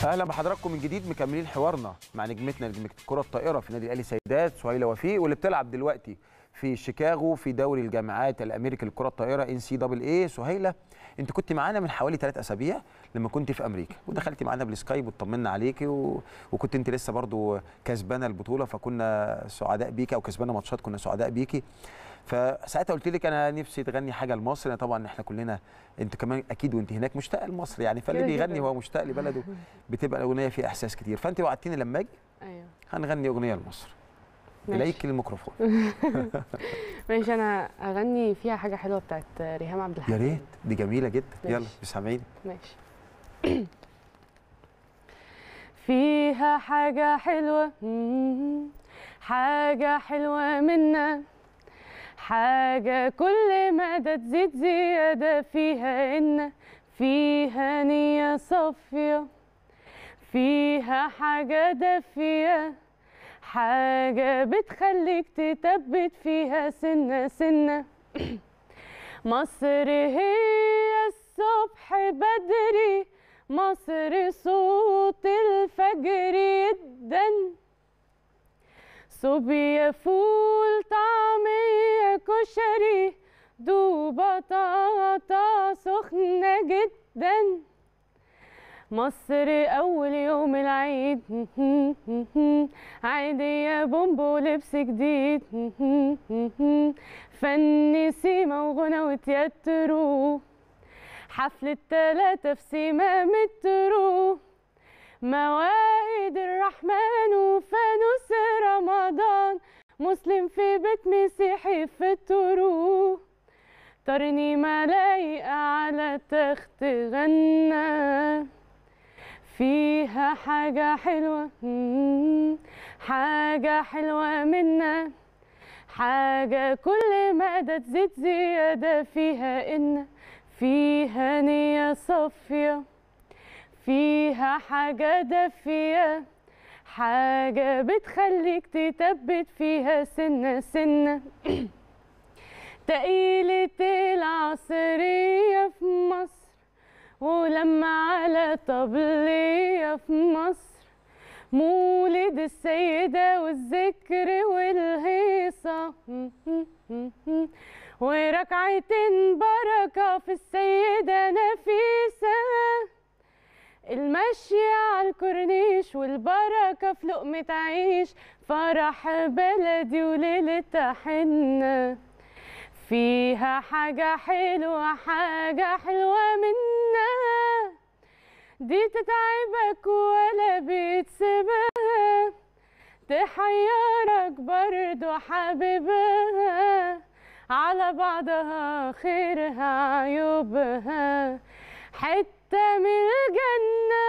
اهلا بحضراتكم من جديد مكملين حوارنا مع نجمتنا نجمه الكره الطائره في النادي الاهلي سيدات سهيله وفيق واللي بتلعب دلوقتي في شيكاغو في دوري الجامعات الامريكي للكره الطائره ان سي دبل اي سهيله انت كنت معانا من حوالي ثلاث اسابيع لما كنت في امريكا ودخلتي معانا بالسكايب وطمنا عليكي و... وكنت انت لسه برضو كسبانه البطوله فكنا سعداء بيكي او كسبانه ماتشات كنا سعداء بيكي فساعتها قلت لك انا نفسي تغني حاجه لمصر يعني طبعا احنا كلنا انت كمان اكيد وانت هناك مشتاقه لمصر يعني فاللي كده بيغني كده. هو مشتاق لبلده بتبقى الاغنيه فيها احساس كتير فانت وعدتيني لما اجي ايوه هنغني اغنيه لمصر ماشي. اليك الميكروفون ماشي انا اغني فيها حاجه حلوه بتاعت ريهام عبد يا الحميد ريت دي جميله جدا يلا ماشي. سامعيني ماشي فيها حاجة حلوة مم، حاجة حلوة منا حاجة كل مدى تزيد زيادة فيها إن فيها نية صافية فيها حاجة دافية حاجة بتخليك تثبت فيها سنة سنة مصر هي الصبح بدري مصر صوت الفجر يدن صوبيا فول طعمية كشري دوب بطاطا سخنة جدا مصر أول يوم العيد عيدية بومبو لبس جديد فن سيما وغنى وتياترو حفلة تلاتة في سيما مترو موائد الرحمن وفانوس رمضان مسلم في بيت مسيحي في الترو ترنيمة لايقة على تخت غنى فيها حاجة حلوة مم، حاجة حلوة منا حاجة كل مدى تزيد زيادة فيها إن فيها نية صافية فيها حاجة دافية حاجة بتخليك تثبت فيها سنة سنة تقيلة العصرية في مصر ولما على طبلية في مصر مولد السيدة والذكر والهيصة وركعتين بركة في السيدة نفيسة المشي على الكورنيش والبركة في لقمة عيش فرح بلدي وليلة حنة فيها حاجة حلوة حاجة حلوة منا دي تتعبك ولا بتسيبها تحيرك برضو حبيبها على بعضها خيرها عيوبها حتة من الجنة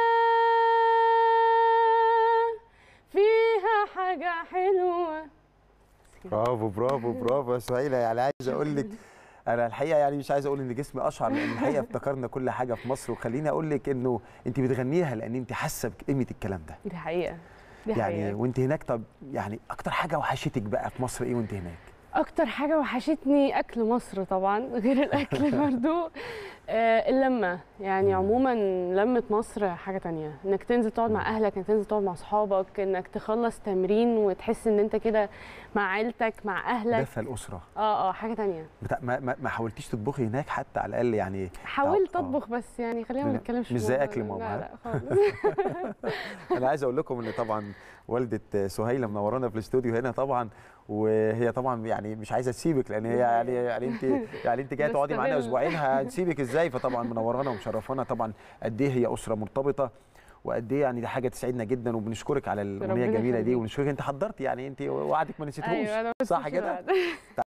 فيها حاجة حلوة برافو برافو برافو يا سهيله يعني عايز اقول لك انا الحقيقه يعني مش عايز اقول ان جسمي اشعر لان الحقيقه افتكرنا كل حاجه في مصر وخليني اقول لك انه انت بتغنيها لان انت حاسه بقيمه الكلام ده دي حقيقة دي يعني حقيقة وانت هناك طب يعني اكتر حاجه وحشتك بقى في مصر ايه وانت هناك اكتر حاجه وحشتني اكل مصر طبعا غير الاكل برضو آه، اللمه يعني عموما لمه مصر حاجه تانية انك تنزل تقعد مع اهلك انك تنزل تقعد مع اصحابك انك تخلص تمرين وتحس ان انت كده مع عيلتك مع اهلك دفى الاسره اه اه حاجه تانية بتا... ما, ما, ما حاولتيش تطبخي هناك حتى على الاقل يعني حاولت آه. اطبخ بس يعني خلينا ما لا، نتكلمش مش في زي الموضوع أكل ده. ماما، لا ها؟ لا خالص انا عايز اقول لكم ان طبعا والده سهيله منورانا في الاستوديو هنا طبعا وهي طبعا يعني مش عايزه تسيبك لان هي يعني يعني انت يعني انت جايه تقعدي معانا بستغل. اسبوعين هنسيبك ازاي فطبعا منورانا ومشرفانا طبعا قد ايه هي اسره مرتبطه وقد ايه يعني دي حاجه تسعدنا جدا وبنشكرك على الاغنيه ربنا الجميله دي يخليك. وبنشكرك انت حضرتي يعني انت وعدك ما نسيتهوش ايوه انا صح بس كده